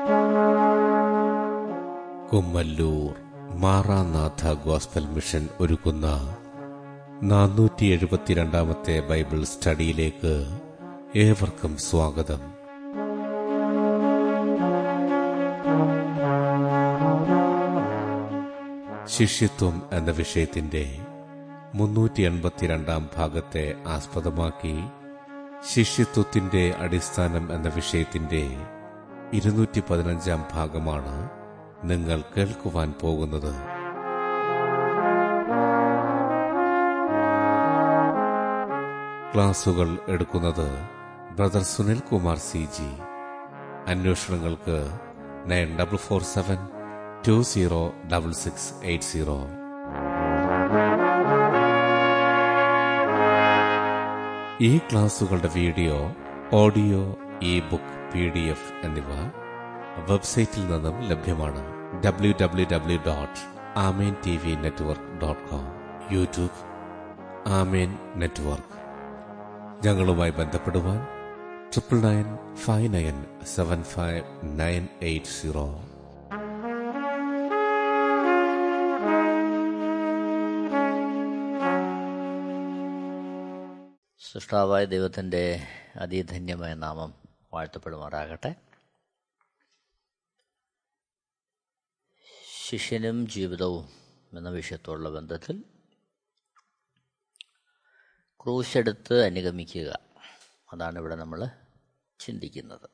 Kummallur Maranatha gospel mission ഒരുക്കുന്ന നാനൂറ്റി എഴുപത്തിരണ്ടാമത്തെ Bible സ്റ്റഡിയിലേക്ക് ഏവർക്കും സ്വാഗതം ശിഷ്യത്വം എന്ന വിഷയത്തിന്റെ മുന്നൂറ്റി എൺപത്തിരണ്ടാം ഭാഗത്തെ ആസ്പദമാക്കി ശിഷ്യത്വത്തിന്റെ അടിസ്ഥാനം എന്ന വിഷയത്തിന്റെ ഇരുന്നൂറ്റി പതിനഞ്ചാം ഭാഗമാണ് നിങ്ങൾ കേൾക്കുവാൻ പോകുന്നത് ക്ലാസുകൾ എടുക്കുന്നത് brother Sunil Kumar C G അന്വേഷണങ്ങൾക്ക് nine double four seven two zero double six eight zero ഈ ക്ലാസുകളുടെ video audio e book P D F എന്നിവ വെബ്സൈറ്റിൽ നിന്നും ലഭ്യമാണ് W W W dot Amen T V network dot com YouTube Amen network ഞങ്ങളുമായി ബന്ധപ്പെടുവാൻ triple nine five nine seven five nine eight zero സൃഷ്ടാവായ ദൈവത്തിൻ്റെ അതിധന്യമായ നാമം വാഴ്ത്തപ്പെടുമാറാകട്ടെ ശിഷ്യനും ജീവിതവും എന്ന വിഷയത്തോടുള്ള ബന്ധത്തിൽ ക്രൂശെടുത്ത് അനുഗമിക്കുക അതാണ് ഇവിടെ നമ്മൾ ചിന്തിക്കുന്നത്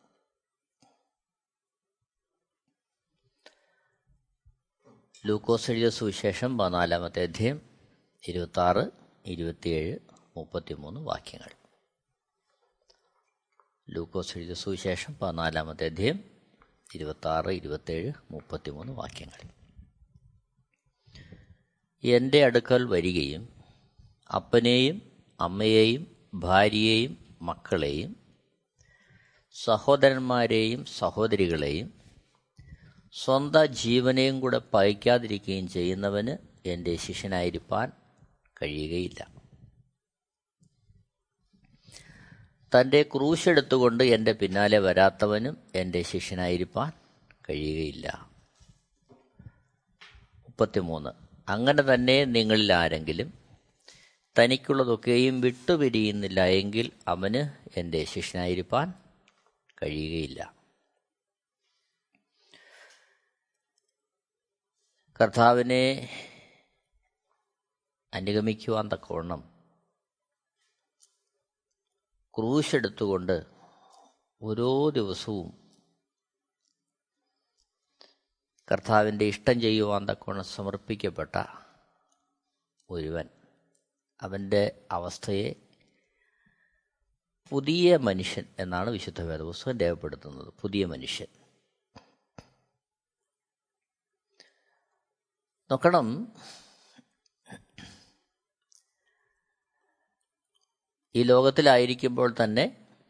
ലൂക്കോസ് എഴുതിയ സുവിശേഷം പതിനാലാമത്തെ അധ്യയം ഇരുപത്താറ് ഇരുപത്തിയേഴ് മുപ്പത്തിമൂന്ന് വാക്യങ്ങൾ ലൂക്കോസ് എഴുതിയ സുവിശേഷം പതിനാലാമത്തെ അധ്യയം ഇരുപത്താറ് ഇരുപത്തേഴ് മുപ്പത്തിമൂന്ന് വാക്യങ്ങൾ എൻ്റെ അടുക്കൽ വരികയും അപ്പനെയും അമ്മയെയും ഭാര്യയെയും മക്കളെയും സഹോദരന്മാരെയും സഹോദരികളെയും സ്വന്തം ജീവനെയും കൂടെ പയക്കാതിരിക്കുകയും ചെയ്യുന്നവന് എൻ്റെ ശിഷ്യനായിരിക്കാൻ കഴിയുകയില്ല തൻ്റെ ക്രൂശെടുത്തുകൊണ്ട് എൻ്റെ പിന്നാലെ വരാത്തവനും എൻ്റെ ശിഷ്യനായിരിക്കാൻ കഴിയുകയില്ല മുപ്പത്തിമൂന്ന് അങ്ങനെ തന്നെ നിങ്ങളിൽ ആരെങ്കിലും തനിക്കുള്ളതൊക്കെയും വിട്ടുപിരിയുന്നില്ല എങ്കിൽ അവന് എൻ്റെ ശിഷ്യനായിരിക്കാൻ കഴിയുകയില്ല കർത്താവിനെ അനുഗമിക്കുവാൻ തക്കവണ്ണം ക്രൂശെടുത്തുകൊണ്ട് ഓരോ ദിവസവും കർത്താവിൻ്റെ ഇഷ്ടം ചെയ്യുവാൻ തക്കവണ്ണം സമർപ്പിക്കപ്പെട്ട ഒരുവൻ അവൻ്റെ അവസ്ഥയെ പുതിയ മനുഷ്യൻ എന്നാണ് വിശുദ്ധ വേദപുസ്തകം രേഖപ്പെടുത്തുന്നത് പുതിയ മനുഷ്യൻ നോക്കണം ഈ ലോകത്തിലായിരിക്കുമ്പോൾ തന്നെ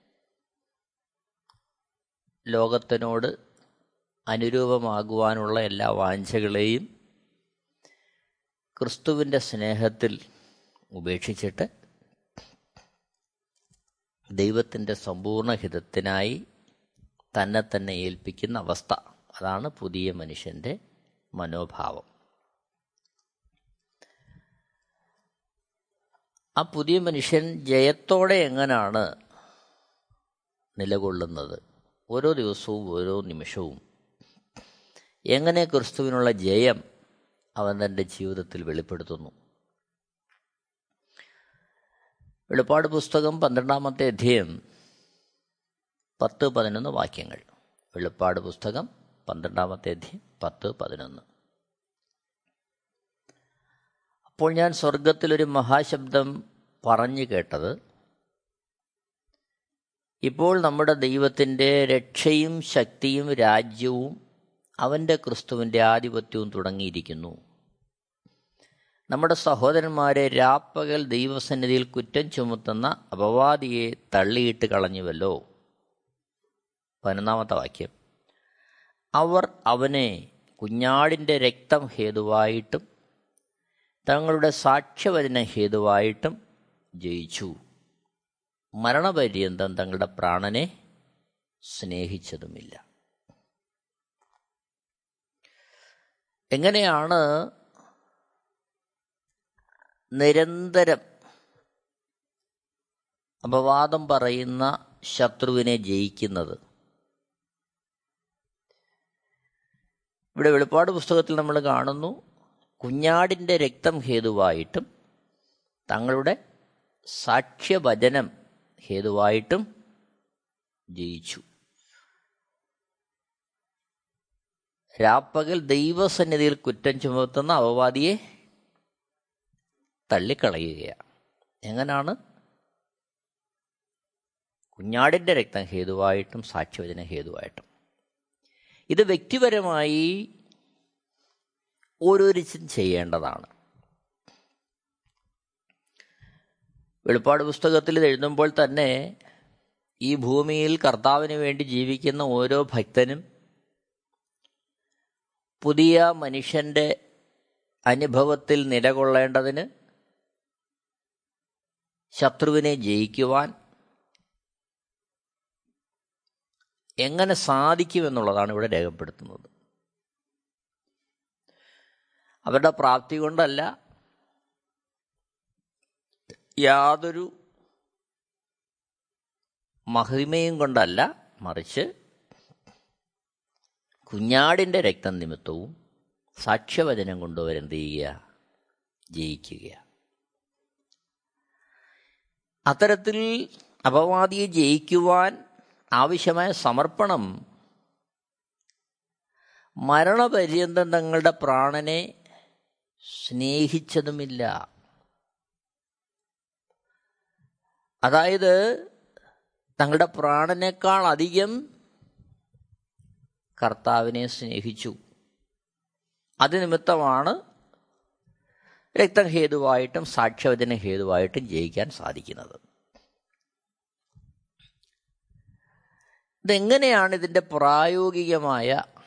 ലോകത്തിനോട് അനുരൂപമാകുവാനുള്ള എല്ലാ വാഞ്ചകളെയും ക്രിസ്തുവിൻ്റെ സ്നേഹത്തിൽ ഉപേക്ഷിച്ചിട്ട് ദൈവത്തിൻ്റെ സമ്പൂർണ്ണ ഹിതത്തിനായി തന്നെ തന്നെ ഏൽപ്പിക്കുന്ന അവസ്ഥ അതാണ് പുതിയ മനുഷ്യൻ്റെ മനോഭാവം ആ പുതിയ മനുഷ്യൻ ജയത്തോടെ എങ്ങനെയാണ് നിലകൊള്ളുന്നത് ഓരോ ദിവസവും ഓരോ നിമിഷവും എങ്ങനെ ക്രിസ്തുവിനുള്ള ജയം അവൻ തൻ്റെ ജീവിതത്തിൽ വെളിപ്പെടുത്തുന്നു വെളിപ്പാട് പുസ്തകം പന്ത്രണ്ടാമത്തെ അധ്യയം പത്ത് പതിനൊന്ന് വാക്യങ്ങൾ വെളിപ്പാട് പുസ്തകം പന്ത്രണ്ടാമത്തെ അധ്യയം പത്ത് പതിനൊന്ന് അപ്പോൾ ഞാൻ സ്വർഗത്തിലൊരു മഹാശബ്ദം പറഞ്ഞു കേട്ടത് ഇപ്പോൾ നമ്മുടെ ദൈവത്തിൻ്റെ രക്ഷയും ശക്തിയും രാജ്യവും അവൻ്റെ ക്രിസ്തുവിൻ്റെ ആധിപത്യവും തുടങ്ങിയിരിക്കുന്നു നമ്മുടെ സഹോദരന്മാരെ രാപ്പകൽ ദൈവസന്നിധിയിൽ കുറ്റം ചുമത്തുന്ന അപവാദിയെ തള്ളിയിട്ട് കളഞ്ഞുവല്ലോ പതിനൊന്നാമത്തെ വാക്യം അവർ അവനെ കുഞ്ഞാടിൻ്റെ രക്തം ഹേതുവായിട്ടും തങ്ങളുടെ സാക്ഷ്യവചന ഹേതുവായിട്ടും ജയിച്ചു മരണപര്യന്തം തങ്ങളുടെ പ്രാണനെ സ്നേഹിച്ചതുമില്ല എങ്ങനെയാണ് നിരന്തരം അപവാദം പറയുന്ന ശത്രുവിനെ ജയിക്കുന്നത് ഇവിടെ വെളിപ്പാട് പുസ്തകത്തിൽ നമ്മൾ കാണുന്നു കുഞ്ഞാടിൻ്റെ രക്തം ഹേതുവായിട്ടും തങ്ങളുടെ സാക്ഷ്യവചനം ഹേതുവായിട്ടും ജയിച്ചു രാപ്പകൽ ദൈവസന്നിധിയിൽ കുറ്റം ചുമത്തുന്ന അപവാദിയെ തള്ളിക്കളയുകയാണ് എങ്ങനാണ് കുഞ്ഞാടിൻ്റെ രക്തം ഹേതുവായിട്ടും സാക്ഷ്യവചന ഹേതുവായിട്ടും ഇത് വ്യക്തിപരമായി ഓരോരുത്തരും ചെയ്യേണ്ടതാണ് വെളിപ്പാട് പുസ്തകത്തിൽ ഇത് എഴുതുമ്പോൾ തന്നെ ഈ ഭൂമിയിൽ കർത്താവിന് വേണ്ടി ജീവിക്കുന്ന ഓരോ ഭക്തനും പുതിയ മനുഷ്യന്റെ അനുഭവത്തിൽ നിലകൊള്ളേണ്ടതിന് ശത്രുവിനെ ജയിക്കുവാൻ എങ്ങനെ സാധിക്കുമെന്നുള്ളതാണ് ഇവിടെ രേഖപ്പെടുത്തുന്നത് അവരുടെ പ്രാപ്തി കൊണ്ടല്ല യാതൊരു മഹിമയും കൊണ്ടല്ല മറിച്ച് കുഞ്ഞാടിൻ്റെ രക്തം നിമിത്തവും സാക്ഷ്യവചനം കൊണ്ടുവരെന്ത് ചെയ്യുക ജയിക്കുക അത്തരത്തിൽ അപവാദിയെ ജയിക്കുവാൻ ആവശ്യമായ സമർപ്പണം മരണപര്യന്തം തങ്ങളുടെ പ്രാണനെ സ്നേഹിച്ചതുമില്ല അതായത് തങ്ങളുടെ പ്രാണനേക്കാൾ അധികം കർത്താവിനെ സ്നേഹിച്ചു അത് നിമിത്തമാണ് രക്തം ഹേതുവായിട്ടും സാക്ഷ്യവചന ഹേതുവായിട്ടും ജയിക്കാൻ സാധിക്കുന്നത് ഇതെങ്ങനെയാണ് ഇതിൻ്റെ പ്രായോഗികമായ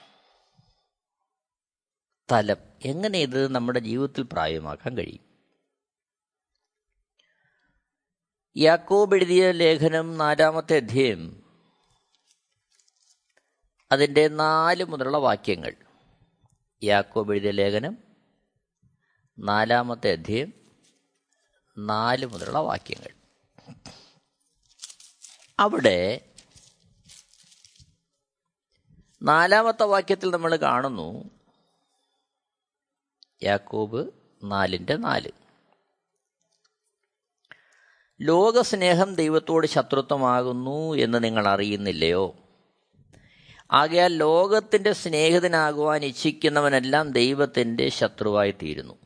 തലം എങ്ങനെ ഇത് നമ്മുടെ ജീവിതത്തിൽ പ്രായമാക്കാൻ കഴിയും യാക്കോബ് എഴുതിയ ലേഖനം നാലാമത്തെ അധ്യയം അതിൻ്റെ നാല് മുതലുള്ള വാക്യങ്ങൾ യാക്കോബ് എഴുതിയ ലേഖനം നാലാമത്തെ അധ്യയം നാല് മുതലുള്ള വാക്യങ്ങൾ അവിടെ നാലാമത്തെ വാക്യത്തിൽ നമ്മൾ കാണുന്നു യാക്കോബ് നാലിൻ്റെ നാല് ലോകസ്നേഹം ദൈവത്തോട് ശത്രുത്വമാകുന്നു എന്ന് നിങ്ങൾ അറിയുന്നില്ലയോ ആകയാൽ ലോകത്തിൻ്റെ സ്നേഹിതനാകുവാൻ ഇച്ഛിക്കുന്നവനെല്ലാം ദൈവത്തിൻ്റെ ശത്രുവായി തീരുന്നു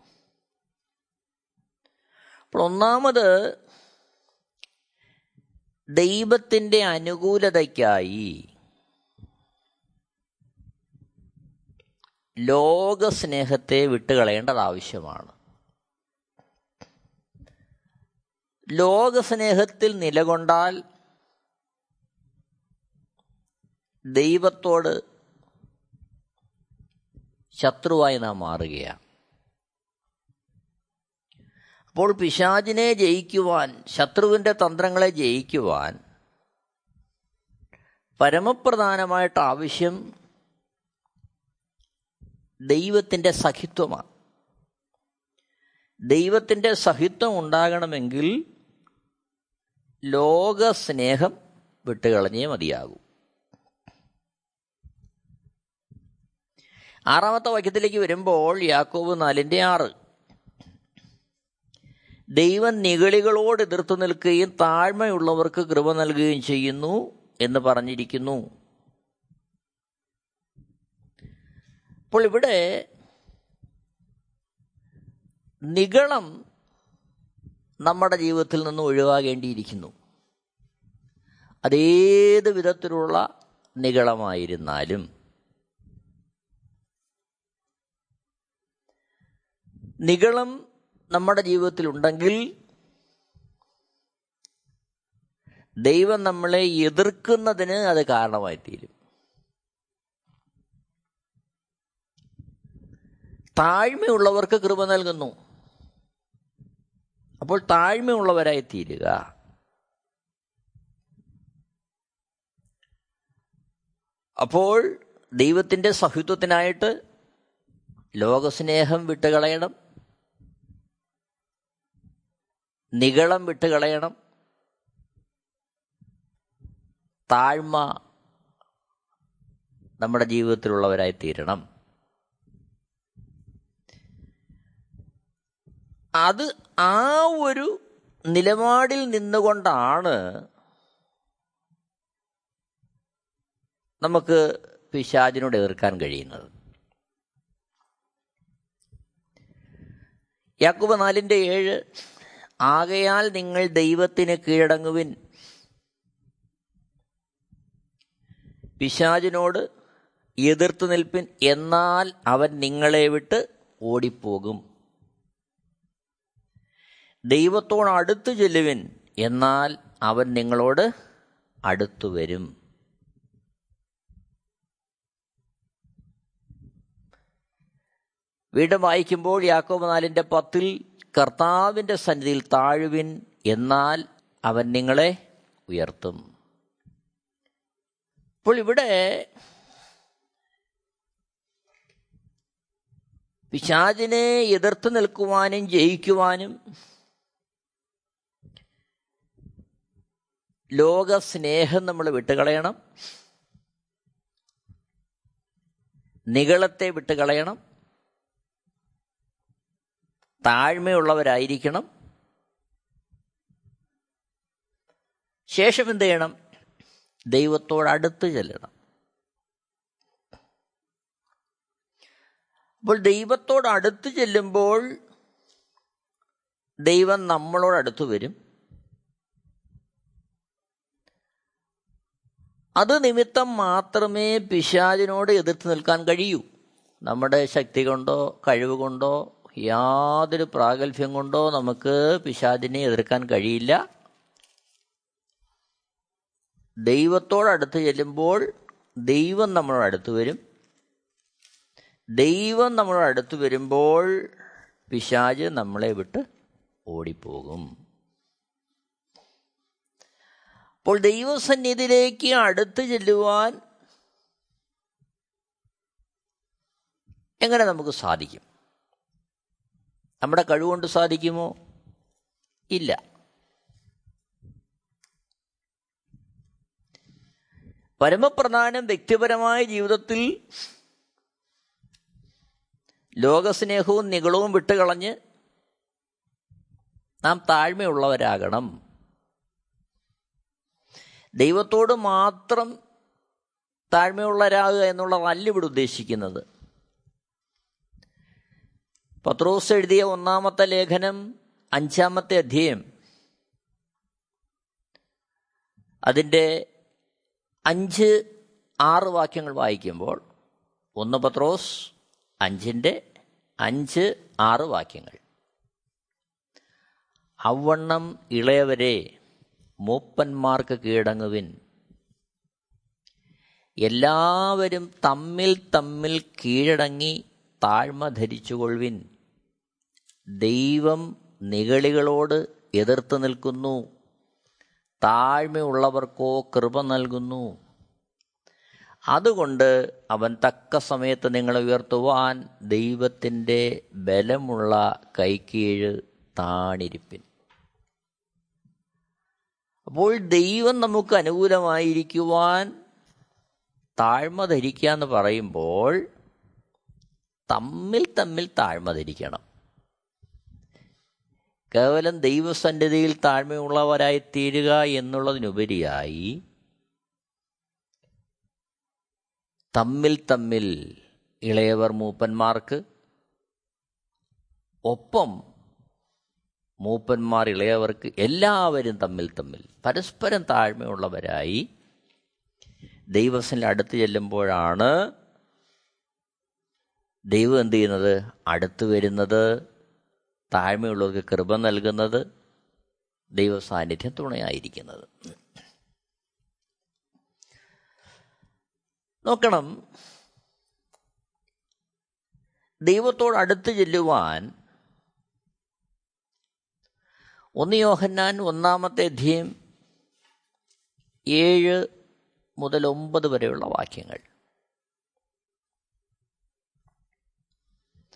അപ്പോൾ ഒന്നാമത് ദൈവത്തിൻ്റെ അനുകൂലതയ്ക്കായി ലോകസ്നേഹത്തെ വിട്ടുകളയേണ്ടത് ആവശ്യമാണ് ലോകസ്നേഹത്തിൽ നിലകൊണ്ടാൽ ദൈവത്തോട് ശത്രുവായി നാം മാറുകയാണ് അപ്പോൾ പിശാചിനെ ജയിക്കുവാൻ ശത്രുവിൻ്റെ തന്ത്രങ്ങളെ ജയിക്കുവാൻ പരമപ്രധാനമായിട്ട് ആവശ്യം ദൈവത്തിൻ്റെ സഹിത്വമാണ് ദൈവത്തിൻ്റെ സഹിത്വം ഉണ്ടാകണമെങ്കിൽ ലോകസ്നേഹം വിട്ടുകളഞ്ഞേ മതിയാകൂ ആറാമത്തെ വാക്യത്തിലേക്ക് വരുമ്പോൾ യാക്കോബ് നാലിൻ്റെ ആറ് ദൈവം നിഗളികളോട് എതിർത്തു നിൽക്കുകയും താഴ്മയുള്ളവർക്ക് കൃപ നൽകുകയും ചെയ്യുന്നു എന്ന് പറഞ്ഞിരിക്കുന്നു അപ്പോൾ ഇവിടെ നിഗളം നമ്മുടെ ജീവിതത്തിൽ നിന്ന് ഒഴിവാകേണ്ടിയിരിക്കുന്നു അതേത് വിധത്തിലുള്ള നിഗളമായിരുന്നാലും നിഗളം നമ്മുടെ ജീവിതത്തിൽ ഉണ്ടെങ്കിൽ ദൈവം നമ്മളെ എതിർക്കുന്നതിന് അത് കാരണമായി തീരും താഴ്മയുള്ളവർക്ക് കൃപ നൽകുന്നു അപ്പോൾ താഴ്മയുള്ളവരായി തീരുക അപ്പോൾ ദൈവത്തിൻ്റെ സഹിത്വത്തിനായിട്ട് ലോകസ്നേഹം വിട്ടുകളയണം നികളം വിട്ടുകളയണം താഴ്മ നമ്മുടെ ജീവിതത്തിലുള്ളവരായി തീരണം അത് ആ ഒരു നിലപാടിൽ നിന്നുകൊണ്ടാണ് നമുക്ക് പിശാചിനോട് എതിർക്കാൻ കഴിയുന്നത് യാക്കുബ നാലിൻ്റെ ഏഴ് ആകയാൽ നിങ്ങൾ ദൈവത്തിന് കീഴടങ്ങുവിൻ പിശാചിനോട് എതിർത്ത് നിൽപ്പിൻ എന്നാൽ അവൻ നിങ്ങളെ വിട്ട് ഓടിപ്പോകും ദൈവത്തോട് അടുത്തു ചെല്ലുവിൻ എന്നാൽ അവൻ നിങ്ങളോട് അടുത്തു വരും വീണ്ടും വായിക്കുമ്പോൾ യാക്കോബ് നാലിൻ്റെ പത്തിൽ കർത്താവിൻ്റെ സന്നിധിയിൽ താഴുവിൻ എന്നാൽ അവൻ നിങ്ങളെ ഉയർത്തും അപ്പോൾ ഇവിടെ പിശാചിനെ എതിർത്ത് നിൽക്കുവാനും ജയിക്കുവാനും ലോക സ്നേഹം നമ്മൾ വിട്ടുകളയണം നികളത്തെ വിട്ടുകളയണം താഴ്മയുള്ളവരായിരിക്കണം ശേഷം എന്ത് ചെയ്യണം ദൈവത്തോടടുത്ത് ചെല്ലണം അപ്പോൾ ദൈവത്തോട് അടുത്ത് ചെല്ലുമ്പോൾ ദൈവം നമ്മളോട് അടുത്ത് വരും അത് നിമിത്തം മാത്രമേ പിശാചിനോട് എതിർത്ത് നിൽക്കാൻ കഴിയൂ നമ്മുടെ ശക്തി കൊണ്ടോ കഴിവ് കൊണ്ടോ യാതൊരു പ്രാഗൽഭ്യം കൊണ്ടോ നമുക്ക് പിശാചിനെ എതിർക്കാൻ കഴിയില്ല ദൈവത്തോടടുത്ത് ചെല്ലുമ്പോൾ ദൈവം നമ്മളോട് അടുത്ത് വരും ദൈവം നമ്മളോട് അടുത്ത് വരുമ്പോൾ പിശാജ് നമ്മളെ വിട്ട് ഓടിപ്പോകും അപ്പോൾ ദൈവസന്നിധിയിലേക്ക് അടുത്ത് ചെല്ലുവാൻ എങ്ങനെ നമുക്ക് സാധിക്കും നമ്മുടെ കഴിവുകൊണ്ട് സാധിക്കുമോ ഇല്ല പരമപ്രധാനം വ്യക്തിപരമായ ജീവിതത്തിൽ ലോകസ്നേഹവും നികളവും വിട്ടുകളഞ്ഞ് നാം താഴ്മയുള്ളവരാകണം ദൈവത്തോട് മാത്രം താഴ്മയുള്ളവരാകുക എന്നുള്ളതല്ല ഇവിടെ ഉദ്ദേശിക്കുന്നത് പത്രോസ് എഴുതിയ ഒന്നാമത്തെ ലേഖനം അഞ്ചാമത്തെ അധ്യയം അതിൻ്റെ അഞ്ച് ആറ് വാക്യങ്ങൾ വായിക്കുമ്പോൾ ഒന്ന് പത്രോസ് അഞ്ചിൻ്റെ അഞ്ച് ആറ് വാക്യങ്ങൾ അവണ്ണം ഇളയവരെ മൂപ്പന്മാർക്ക് കീഴടങ്ങുവിൻ എല്ലാവരും തമ്മിൽ തമ്മിൽ കീഴടങ്ങി താഴ്മ ധരിച്ചുകൊള്ളുവിൻ ദൈവം നിഗളികളോട് എതിർത്ത് നിൽക്കുന്നു താഴ്മയുള്ളവർക്കോ കൃപ നൽകുന്നു അതുകൊണ്ട് അവൻ തക്ക സമയത്ത് നിങ്ങളെ ഉയർത്തുവാൻ ദൈവത്തിൻ്റെ ബലമുള്ള കൈക്കീഴ് താണിരിപ്പിൻ അപ്പോൾ ദൈവം നമുക്ക് അനുകൂലമായിരിക്കുവാൻ താഴ്മ ധരിക്കുക എന്ന് പറയുമ്പോൾ തമ്മിൽ തമ്മിൽ താഴ്മ ധരിക്കണം കേവലം ദൈവസന്നിധിയിൽ താഴ്മയുള്ളവരായി തീരുക എന്നുള്ളതിനുപരിയായി തമ്മിൽ തമ്മിൽ ഇളയവർ മൂപ്പന്മാർക്ക് ഒപ്പം മൂപ്പന്മാർ ഇളയവർക്ക് എല്ലാവരും തമ്മിൽ തമ്മിൽ പരസ്പരം താഴ്മയുള്ളവരായി ദൈവസനിൽ അടുത്ത് ചെല്ലുമ്പോഴാണ് ദൈവം എന്ത് ചെയ്യുന്നത് അടുത്ത് വരുന്നത് താഴ്മയുള്ളവർക്ക് കൃപ നൽകുന്നത് ദൈവ സാന്നിധ്യം തുണയായിരിക്കുന്നത് നോക്കണം ദൈവത്തോട് അടുത്ത് ചെല്ലുവാൻ ഒന്ന് യോഹന്നാൻ ഒന്നാമത്തെ അധ്യയം ഏഴ് മുതൽ ഒമ്പത് വരെയുള്ള വാക്യങ്ങൾ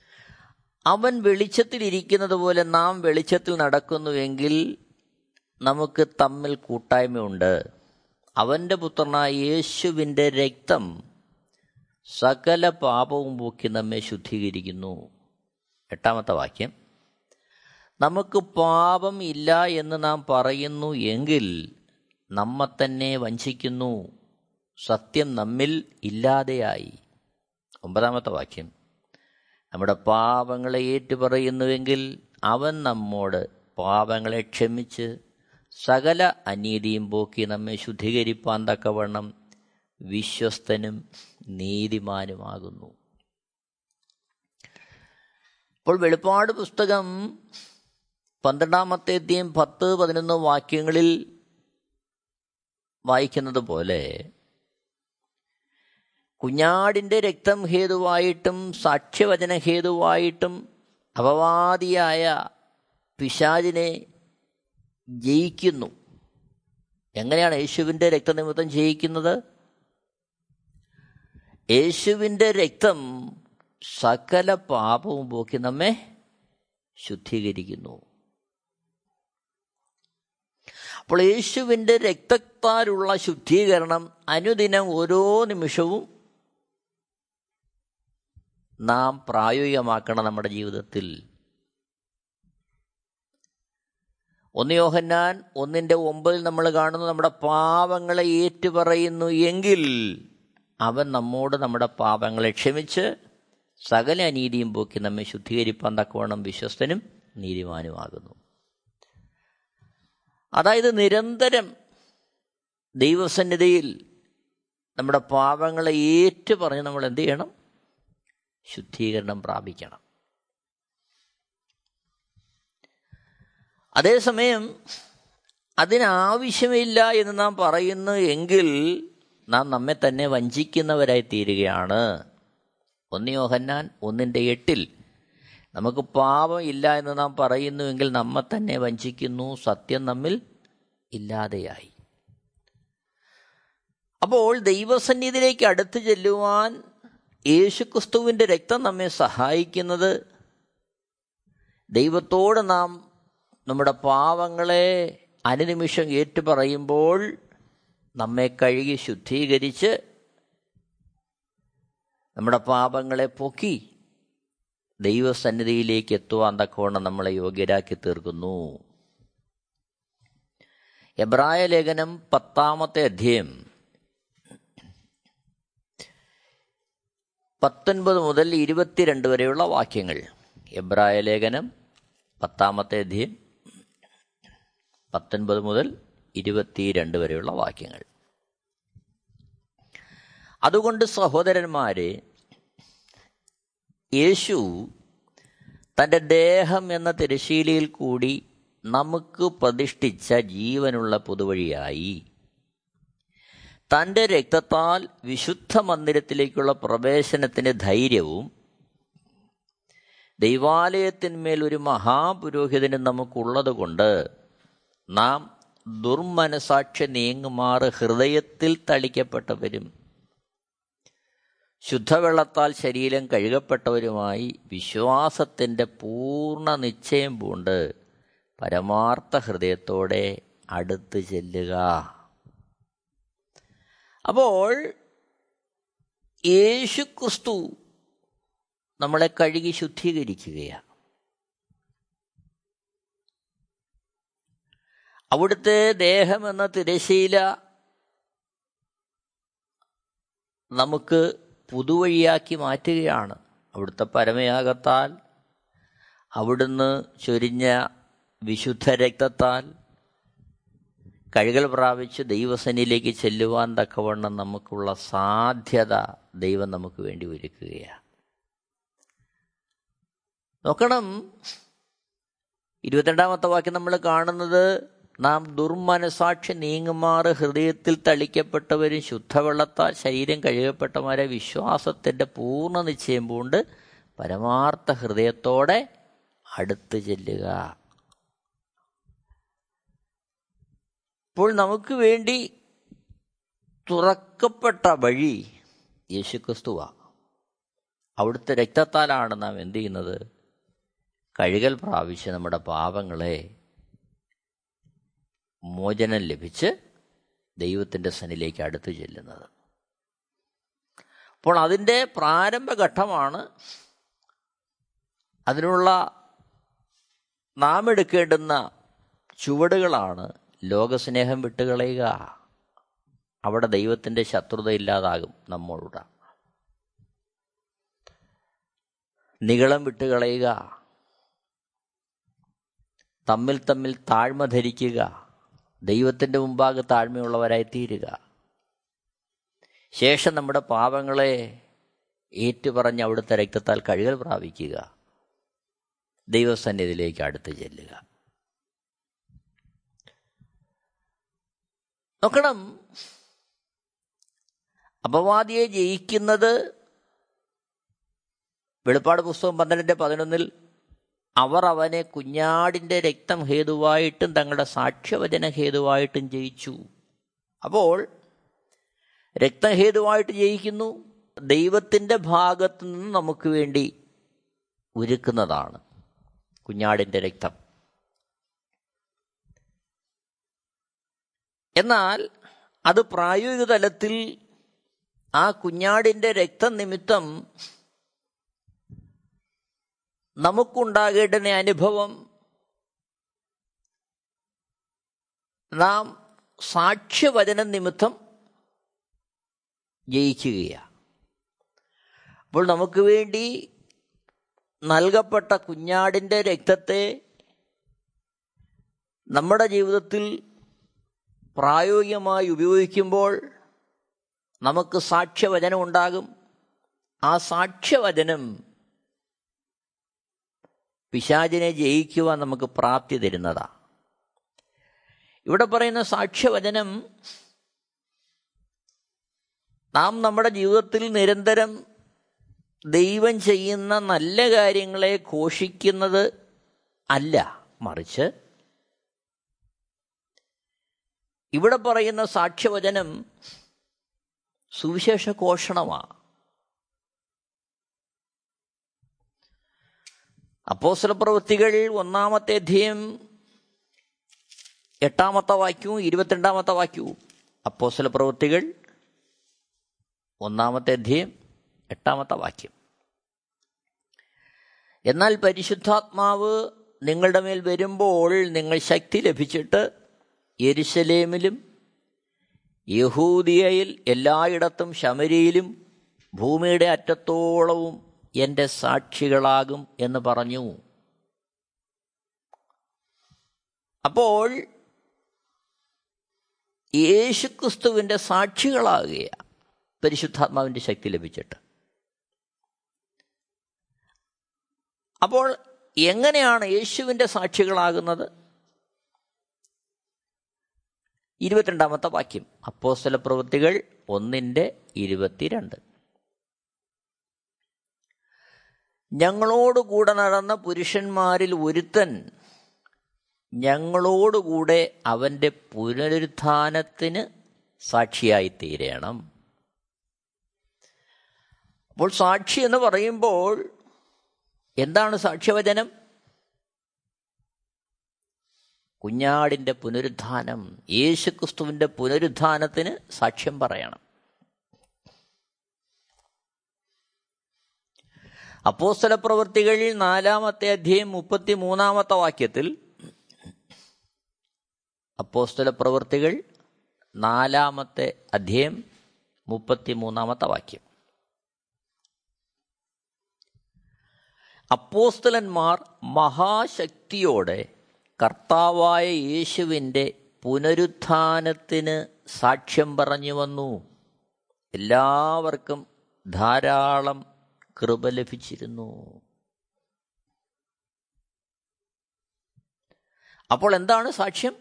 അവൻ വെളിച്ചത്തിൽ ഇരിക്കുന്നത് പോലെ നാം വെളിച്ചത്തിൽ നടക്കുന്നുവെങ്കിൽ നമുക്ക് തമ്മിൽ കൂട്ടായ്മയുണ്ട് അവന്റെ പുത്രനായ യേശുവിൻ്റെ രക്തം സകല പാപവും പോക്കി നമ്മെ ശുദ്ധീകരിക്കുന്നു എട്ടാമത്തെ വാക്യം നമുക്ക് പാപം ഇല്ല എന്ന് നാം പറയുന്നു എങ്കിൽ നമ്മെ തന്നെ വഞ്ചിക്കുന്നു സത്യം നമ്മിൽ ഇല്ലാതെയായി ഒമ്പതാമത്തെ വാക്യം നമ്മുടെ പാപങ്ങളെ ഏറ്റുപറയുന്നുവെങ്കിൽ അവൻ നമ്മോട് പാപങ്ങളെ ക്ഷമിച്ച് സകല അനീതിയും പോക്കി നമ്മെ ശുദ്ധീകരിപ്പാൻ തക്കവണ്ണം വിശ്വസ്തനും നീതിമാനുമാകുന്നു ഇപ്പോൾ വെളിപ്പാട് പുസ്തകം പന്ത്രണ്ടാമത്തെ അധ്യയം പത്ത് പതിനൊന്ന് വാക്യങ്ങളിൽ വായിക്കുന്നത് പോലെ കുഞ്ഞാടിൻ്റെ രക്തം ഹേതുവായിട്ടും സാക്ഷ്യവചന ഹേതുവായിട്ടും അപവാദിയായ പിശാചിനെ ജയിക്കുന്നു എങ്ങനെയാണ് യേശുവിൻ്റെ രക്തനിമിത്തം ജയിക്കുന്നത് യേശുവിൻ്റെ രക്തം സകല പാപവും പോക്കി നമ്മെ ശുദ്ധീകരിക്കുന്നു അപ്പോൾ യേശുവിൻ്റെ രക്തത്താലുള്ള ശുദ്ധീകരണം അനുദിനം ഓരോ നിമിഷവും നാം പ്രായോഗികമാക്കണം നമ്മുടെ ജീവിതത്തിൽ ഒന്ന് യോഹന്നാൻ ഒന്നിൻ്റെ ഒമ്പതിൽ നമ്മൾ കാണുന്നു നമ്മുടെ പാപങ്ങളെ ഏറ്റുപറയുന്നു എങ്കിൽ അവൻ നമ്മോട് നമ്മുടെ പാപങ്ങളെ ക്ഷമിച്ച് സകല അനീതിയും പോക്കി നമ്മെ ശുദ്ധീകരിപ്പാൻ തക്കവണ്ണം വിശ്വസ്തനും നീതിമാനുമാകുന്നു അതായത് നിരന്തരം ദൈവസന്നിധിയിൽ നമ്മുടെ പാപങ്ങളെ ഏറ്റു പറഞ്ഞ് നമ്മൾ എന്ത് ചെയ്യണം ശുദ്ധീകരണം പ്രാപിക്കണം അതേസമയം അതിനാവശ്യമില്ല എന്ന് നാം പറയുന്നു എങ്കിൽ നാം നമ്മെ തന്നെ വഞ്ചിക്കുന്നവരായി തീരുകയാണ് ഒന്ന് യോഹന്നാൻ ഒന്നിൻ്റെ എട്ടിൽ നമുക്ക് പാപം ഇല്ല എന്ന് നാം പറയുന്നുവെങ്കിൽ നമ്മെ തന്നെ വഞ്ചിക്കുന്നു സത്യം നമ്മിൽ ഇല്ലാതെയായി അപ്പോൾ ദൈവസന്നിധിയിലേക്ക് അടുത്തു ചെല്ലുവാൻ യേശുക്രിസ്തുവിൻ്റെ രക്തം നമ്മെ സഹായിക്കുന്നത് ദൈവത്തോട് നാം നമ്മുടെ പാവങ്ങളെ അനുനിമിഷം ഏറ്റുപറയുമ്പോൾ നമ്മെ കഴുകി ശുദ്ധീകരിച്ച് നമ്മുടെ പാപങ്ങളെ പൊക്കി ദൈവസന്നിധിയിലേക്ക് എത്തുവാൻ തക്കവണ്ണം നമ്മളെ യോഗ്യരാക്കി തീർക്കുന്നു എബ്രായ ലേഖനം പത്താമത്തെ അധ്യയം പത്തൊൻപത് മുതൽ ഇരുപത്തിരണ്ട് വരെയുള്ള വാക്യങ്ങൾ എബ്രായ ലേഖനം പത്താമത്തെ അധ്യയം പത്തൊൻപത് മുതൽ ഇരുപത്തിരണ്ട് വരെയുള്ള വാക്യങ്ങൾ അതുകൊണ്ട് സഹോദരന്മാരെ യേശു തൻ്റെ ദേഹം എന്ന തിരശീലയിൽ കൂടി നമുക്ക് പ്രതിഷ്ഠിച്ച ജീവനുള്ള പുതുവഴിയായി തൻ്റെ രക്തത്താൽ വിശുദ്ധ മന്ദിരത്തിലേക്കുള്ള പ്രവേശനത്തിന് ധൈര്യവും ദൈവാലയത്തിന്മേൽ ഒരു മഹാപുരോഹിതന് നമുക്കുള്ളതുകൊണ്ട് നാം ദുർമനസാക്ഷി നീങ്ങുമാറ് ഹൃദയത്തിൽ തളിക്കപ്പെട്ടവരും ശുദ്ധവെള്ളത്താൽ ശരീരം കഴുകപ്പെട്ടവരുമായി വിശ്വാസത്തിൻ്റെ പൂർണ്ണ നിശ്ചയം പൂണ്ട് പരമാർത്ഥ ഹൃദയത്തോടെ അടുത്ത് ചെല്ലുക അപ്പോൾ യേശു ക്രിസ്തു നമ്മളെ കഴുകി ശുദ്ധീകരിക്കുകയാണ് അവിടുത്തെ ദേഹം എന്ന തിരശീല നമുക്ക് പുതുവഴിയാക്കി മാറ്റുകയാണ് അവിടുത്തെ പരമയാഗത്താൽ അവിടുന്ന് ചൊരിഞ്ഞ വിശുദ്ധ രക്തത്താൽ കഴുകൽ പ്രാപിച്ച് ദൈവസനിലേക്ക് ചെല്ലുവാൻ തക്കവണ്ണം നമുക്കുള്ള സാധ്യത ദൈവം നമുക്ക് വേണ്ടി ഒരുക്കുകയാണ് നോക്കണം ഇരുപത്തിരണ്ടാമത്തെ വാക്യം നമ്മൾ കാണുന്നത് നാം ദുർമനസാക്ഷി നീങ്ങുമാറ് ഹൃദയത്തിൽ തളിക്കപ്പെട്ടവരും ശുദ്ധവെള്ളത്താൽ ശരീരം കഴുകപ്പെട്ടവരെ വിശ്വാസത്തിൻ്റെ പൂർണ്ണ നിശ്ചയം പൂണ്ട് പരമാർത്ഥ ഹൃദയത്തോടെ അടുത്ത് ചെല്ലുക ഇപ്പോൾ നമുക്ക് വേണ്ടി തുറക്കപ്പെട്ട വഴി യേശുക്രിസ്തുവ അവിടുത്തെ രക്തത്താലാണ് നാം എന്ത് ചെയ്യുന്നത് കഴുകൽ പ്രാപിച്ച് നമ്മുടെ പാപങ്ങളെ മോചനം ലഭിച്ച് ദൈവത്തിൻ്റെ സനിലേക്ക് അടുത്തു ചെല്ലുന്നത് അപ്പോൾ അതിൻ്റെ പ്രാരംഭഘട്ടമാണ് അതിനുള്ള നാം എടുക്കേണ്ടുന്ന ചുവടുകളാണ് ലോകസ്നേഹം വിട്ടുകളയുക അവിടെ ദൈവത്തിൻ്റെ ശത്രുത ഇല്ലാതാകും നമ്മോട് നികളം വിട്ടുകളയുക തമ്മിൽ തമ്മിൽ താഴ്മ ധരിക്കുക ദൈവത്തിൻ്റെ മുമ്പാകെ താഴ്മയുള്ളവരായി തീരുക ശേഷം നമ്മുടെ പാപങ്ങളെ ഏറ്റുപറഞ്ഞ് അവിടുത്തെ രക്തത്താൽ കഴുകൽ പ്രാപിക്കുക ദൈവസന്നിധിയിലേക്ക് അടുത്ത് ചെല്ലുക നോക്കണം അപവാദിയെ ജയിക്കുന്നത് വെളിപ്പാട് പുസ്തകം പന്ത്രണ്ടിൻ്റെ പതിനൊന്നിൽ അവർ അവനെ കുഞ്ഞാടിൻ്റെ രക്തം ഹേതുവായിട്ടും തങ്ങളുടെ സാക്ഷ്യവചന ഹേതുവായിട്ടും ജയിച്ചു അപ്പോൾ രക്തം ഹേതുവായിട്ട് ജയിക്കുന്നു ദൈവത്തിൻ്റെ ഭാഗത്തു നിന്ന് നമുക്ക് വേണ്ടി ഒരുക്കുന്നതാണ് കുഞ്ഞാടിൻ്റെ രക്തം എന്നാൽ അത് പ്രായോഗിക തലത്തിൽ ആ കുഞ്ഞാടിൻ്റെ രക്തം നിമിത്തം നമുക്കുണ്ടാകേണ്ടുന്ന അനുഭവം നാം സാക്ഷ്യവചനം നിമിത്തം ജയിക്കുകയാണ് അപ്പോൾ നമുക്ക് വേണ്ടി നൽകപ്പെട്ട കുഞ്ഞാടിൻ്റെ രക്തത്തെ നമ്മുടെ ജീവിതത്തിൽ പ്രായോഗികമായി ഉപയോഗിക്കുമ്പോൾ നമുക്ക് സാക്ഷ്യവചനം ഉണ്ടാകും ആ സാക്ഷ്യവചനം പിശാചിനെ ജയിക്കുവാൻ നമുക്ക് പ്രാപ്തി തരുന്നതാ ഇവിടെ പറയുന്ന സാക്ഷ്യവചനം നാം നമ്മുടെ ജീവിതത്തിൽ നിരന്തരം ദൈവം ചെയ്യുന്ന നല്ല കാര്യങ്ങളെ ഘോഷിക്കുന്നത് അല്ല മറിച്ച് ഇവിടെ പറയുന്ന സാക്ഷ്യവചനം സുവിശേഷ ഘോഷണമാണ് അപ്പോസ്തല പ്രവൃത്തികൾ ഒന്നാമത്തെ അധ്യയം എട്ടാമത്തെ വാക്യവും ഇരുപത്തിരണ്ടാമത്തെ വാക്യവും അപ്പോസ്തല പ്രവൃത്തികൾ ഒന്നാമത്തെ അധ്യയം എട്ടാമത്തെ വാക്യം എന്നാൽ പരിശുദ്ധാത്മാവ് നിങ്ങളുടെ മേൽ വരുമ്പോൾ നിങ്ങൾ ശക്തി ലഭിച്ചിട്ട് യെരുശലേമിലും യഹൂദിയയിൽ എല്ലായിടത്തും ശമരിയിലും ഭൂമിയുടെ അറ്റത്തോളവും എൻ്റെ സാക്ഷികളാകും എന്ന് പറഞ്ഞു അപ്പോൾ യേശുക്രിസ്തുവിൻ്റെ സാക്ഷികളാകുകയാണ് പരിശുദ്ധാത്മാവിൻ്റെ ശക്തി ലഭിച്ചിട്ട് അപ്പോൾ എങ്ങനെയാണ് യേശുവിൻ്റെ സാക്ഷികളാകുന്നത് ഇരുപത്തിരണ്ടാമത്തെ വാക്യം അപ്പോസ്തല പ്രവൃത്തികൾ ഒന്നിൻ്റെ ഇരുപത്തിരണ്ട് ഞങ്ങളോടുകൂടെ നടന്ന പുരുഷന്മാരിൽ ഒരുത്തൻ ഞങ്ങളോടുകൂടെ അവൻ്റെ പുനരുത്ഥാനത്തിന് സാക്ഷിയായി തീരണം അപ്പോൾ സാക്ഷി എന്ന് പറയുമ്പോൾ എന്താണ് സാക്ഷ്യവചനം കുഞ്ഞാടിൻ്റെ പുനരുത്ഥാനം യേശുക്രിസ്തുവിൻ്റെ പുനരുത്ഥാനത്തിന് സാക്ഷ്യം പറയണം അപ്പോസ്തല പ്രവൃത്തികളിൽ നാലാമത്തെ അധ്യയം മുപ്പത്തി മൂന്നാമത്തെ വാക്യത്തിൽ അപ്പോസ്തല പ്രവൃത്തികൾ നാലാമത്തെ അധ്യയം മുപ്പത്തി മൂന്നാമത്തെ വാക്യം അപ്പോസ്തലന്മാർ മഹാശക്തിയോടെ കർത്താവായ യേശുവിൻ്റെ പുനരുത്ഥാനത്തിന് സാക്ഷ്യം പറഞ്ഞു വന്നു എല്ലാവർക്കും ധാരാളം കൃപ ലഭിച്ചിരുന്നു അപ്പോൾ എന്താണ് സാക്ഷ്യം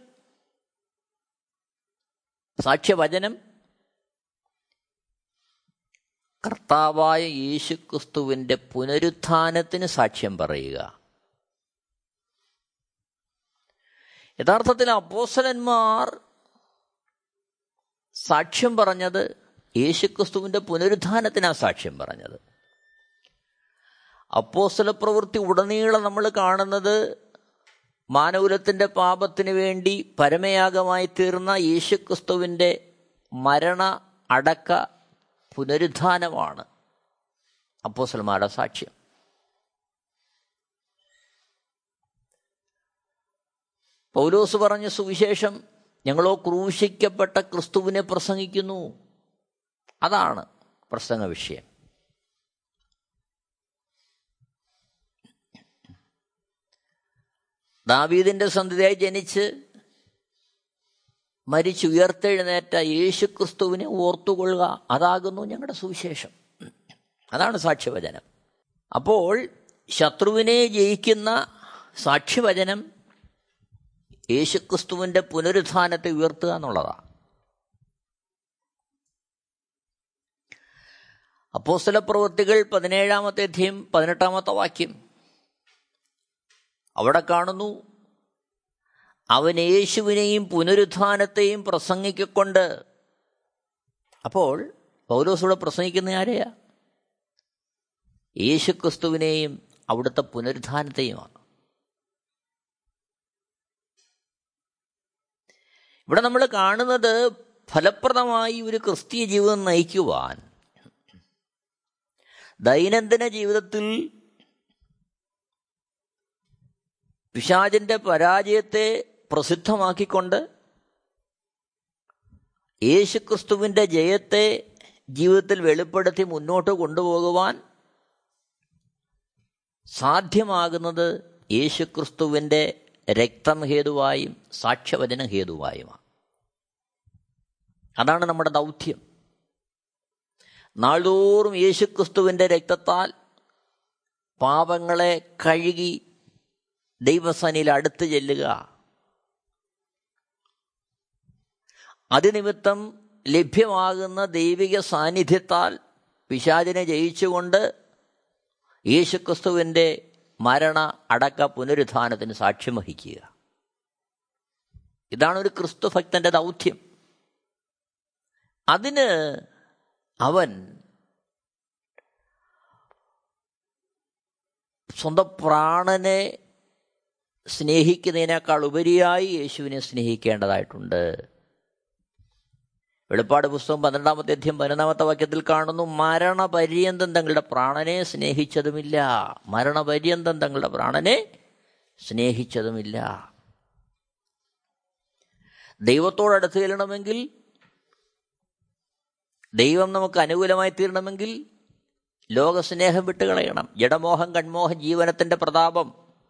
സാക്ഷ്യവചനം കർത്താവായ യേശുക്രിസ്തുവിൻ്റെ പുനരുത്ഥാനത്തിന് സാക്ഷ്യം പറയുക യഥാർത്ഥത്തിൽ അപ്പോസലന്മാർ സാക്ഷ്യം പറഞ്ഞത് യേശുക്രിസ്തുവിൻ്റെ പുനരുത്ഥാനത്തിനാണ് സാക്ഷ്യം പറഞ്ഞത് അപ്പോസ്തല പ്രവൃത്തി ഉടനീളം നമ്മൾ കാണുന്നത് മാനകുലത്തിൻ്റെ പാപത്തിന് വേണ്ടി പരമയാഗമായി തീർന്ന യേശുക്രിസ്തുവിൻ്റെ മരണ അടക്ക പുനരുദ്ധാനമാണ് അപ്പോസ്തലന്മാരുടെ സാക്ഷ്യം പൗലോസ് പറഞ്ഞ സുവിശേഷം ഞങ്ങളോ ക്രൂശിക്കപ്പെട്ട ക്രിസ്തുവിനെ പ്രസംഗിക്കുന്നു അതാണ് പ്രസംഗ വിഷയം ദാവീദിന്റെ സന്ധിയായി ജനിച്ച് മരിച്ചുയർത്തെഴുന്നേറ്റ യേശു ക്രിസ്തുവിനെ ഓർത്തുകൊള്ളുക അതാകുന്നു ഞങ്ങളുടെ സുവിശേഷം അതാണ് സാക്ഷ്യവചനം അപ്പോൾ ശത്രുവിനെ ജയിക്കുന്ന സാക്ഷ്യവചനം യേശുക്രിസ്തുവിന്റെ പുനരുത്ഥാനത്തെ ഉയർത്തുക എന്നുള്ളതാണ് അപ്പോസ്തല പ്രവൃത്തികൾ പതിനേഴാമത്തെ അധ്യയം പതിനെട്ടാമത്തെ വാക്യം അവിടെ കാണുന്നു അവൻ യേശുവിനെയും പുനരുത്ഥാനത്തെയും പ്രസംഗിക്കൊണ്ട് അപ്പോൾ പൗലോസൂടെ പ്രസംഗിക്കുന്ന ആരെയാ യേശുക്രിസ്തുവിനെയും അവിടുത്തെ പുനരുത്ഥാനത്തെയുമാണ് ഇവിടെ നമ്മൾ കാണുന്നത് ഫലപ്രദമായി ഒരു ക്രിസ്തീയ ജീവിതം നയിക്കുവാൻ ദൈനംദിന ജീവിതത്തിൽ പിശാചിന്റെ പരാജയത്തെ പ്രസിദ്ധമാക്കിക്കൊണ്ട് യേശുക്രിസ്തുവിൻ്റെ ജയത്തെ ജീവിതത്തിൽ വെളിപ്പെടുത്തി മുന്നോട്ട് കൊണ്ടുപോകുവാൻ സാധ്യമാകുന്നത് യേശുക്രിസ്തുവിൻ്റെ രക്തം ഹേതുവായും സാക്ഷ്യവചന ഹേതുവായുമാണ് അതാണ് നമ്മുടെ ദൗത്യം നാൾതോറും യേശുക്രിസ്തുവിൻ്റെ രക്തത്താൽ പാപങ്ങളെ കഴുകി ദൈവസനിൽ അടുത്ത് ചെല്ലുക അതിനിമിത്തം ലഭ്യമാകുന്ന ദൈവിക സാന്നിധ്യത്താൽ പിശാചിനെ ജയിച്ചുകൊണ്ട് യേശുക്രിസ്തുവിൻ്റെ മരണ അടക്ക പുനരുത്ഥാനത്തിന് സാക്ഷ്യം വഹിക്കുക ഇതാണ് ഒരു ക്രിസ്തു ഭക്തന്റെ ദൗത്യം അതിന് അവൻ സ്വന്തം പ്രാണനെ സ്നേഹിക്കുന്നതിനേക്കാൾ ഉപരിയായി യേശുവിനെ സ്നേഹിക്കേണ്ടതായിട്ടുണ്ട് വെളിപ്പാട് പുസ്തകം പന്ത്രണ്ടാമത്തെ അധ്യം പതിനൊന്നാമത്തെ വാക്യത്തിൽ കാണുന്നു മരണപര്യന്തം തങ്ങളുടെ പ്രാണനെ സ്നേഹിച്ചതുമില്ല മരണപര്യന്തം തങ്ങളുടെ പ്രാണനെ സ്നേഹിച്ചതുമില്ല ദൈവത്തോടടുത്ത് ചെല്ലണമെങ്കിൽ ദൈവം നമുക്ക് അനുകൂലമായി തീരണമെങ്കിൽ ലോകസ്നേഹം വിട്ടുകളയണം ജഡമോഹം കൺമോഹം ജീവനത്തിൻ്റെ പ്രതാപം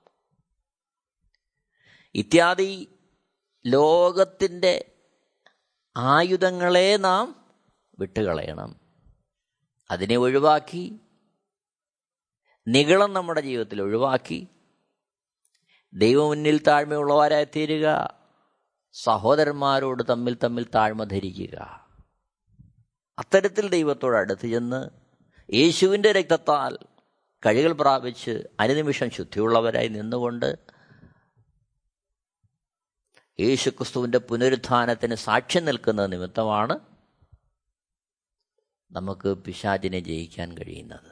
ഇത്യാദി ലോകത്തിൻ്റെ ആയുധങ്ങളെ നാം വിട്ടുകളയണം അതിനെ ഒഴിവാക്കി നികളം നമ്മുടെ ജീവിതത്തിൽ ഒഴിവാക്കി ദൈവമുന്നിൽ താഴ്മയുള്ളവരായി തീരുക സഹോദരന്മാരോട് തമ്മിൽ തമ്മിൽ താഴ്മ ധരിക്കുക അത്തരത്തിൽ ദൈവത്തോട് അടുത്ത് ചെന്ന് യേശുവിൻ്റെ രക്തത്താൽ കഴികൾ പ്രാപിച്ച് അനുനിമിഷം ശുദ്ധിയുള്ളവരായി നിന്നുകൊണ്ട് യേശുക്രിസ്തുവിൻ്റെ പുനരുത്ഥാനത്തിന് സാക്ഷ്യം നിൽക്കുന്ന നിമിത്തമാണ് നമുക്ക് പിശാചിനെ ജയിക്കാൻ കഴിയുന്നത്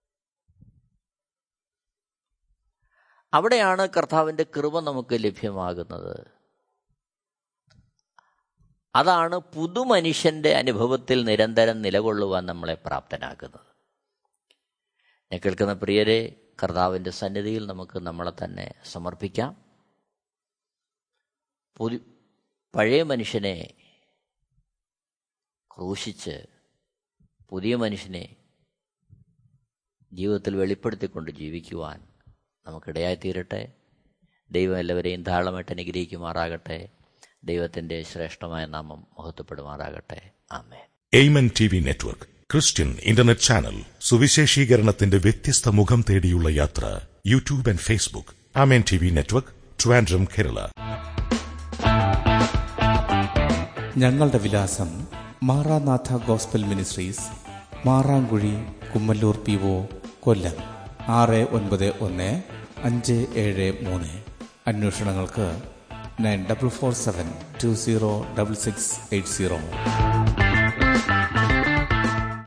അവിടെയാണ് കർത്താവിൻ്റെ കൃപ നമുക്ക് ലഭ്യമാകുന്നത് അതാണ് പുതുമനുഷ്യൻ്റെ അനുഭവത്തിൽ നിരന്തരം നിലകൊള്ളുവാൻ നമ്മളെ പ്രാപ്തനാക്കുന്നത് എന്നെ കേൾക്കുന്ന പ്രിയരെ കർത്താവിൻ്റെ സന്നിധിയിൽ നമുക്ക് നമ്മളെ തന്നെ സമർപ്പിക്കാം പുതി പഴയ മനുഷ്യനെ ക്രൂശിച്ച് പുതിയ മനുഷ്യനെ ജീവിതത്തിൽ വെളിപ്പെടുത്തിക്കൊണ്ട് ജീവിക്കുവാൻ നമുക്കിടയായി തീരട്ടെ ദൈവം എല്ലാവരെയും ധാരാളമായിട്ട് അനുഗ്രഹിക്കുമാറാകട്ടെ ദൈവത്തിൻ്റെ ശ്രേഷ്ഠമായ നാമം മഹത്വപ്പെടുമാറാകട്ടെ ആമേ Amen T V network Christian internet channel സുവിശേഷീകരണത്തിന്റെ വ്യത്യസ്ത മുഖം തേടിയുള്ള യാത്ര YouTube and Facebook Amen T V network Trivandrum Kerala ഞങ്ങളുടെ വിലാസം Maranatha gospel ministries Marankuzhi Kummalloor P O Kollam ആറ് ഒൻപത് ഒന്ന് അഞ്ച് ഏഴ് മൂന്ന് അന്വേഷണങ്ങൾക്ക് nine double four seven two zero double six eight zero